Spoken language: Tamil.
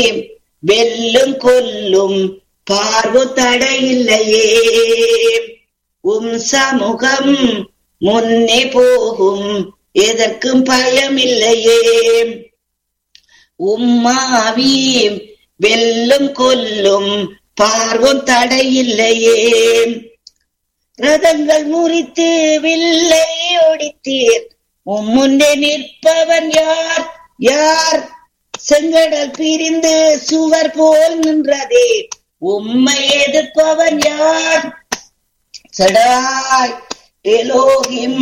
வெல்லும் கொல்லும் பார்வு தடையில்லையே உம் சமூகம் முன்னே போகும் எதற்கும் பயமில்லையே உம்மாவி வெல்லும் கொல்லும் பார்வும் தடையில்லையே ரதங்கள் முறித்து வில்லை ஒடித்தீர் உம் முன்னே நிற்பவன் யார் யார் செங்கடல் பிரிந்து சுவர் போல் நின்றதே உம்மை எதிர்ப்பவன் யார் சடாய் எலோகிம்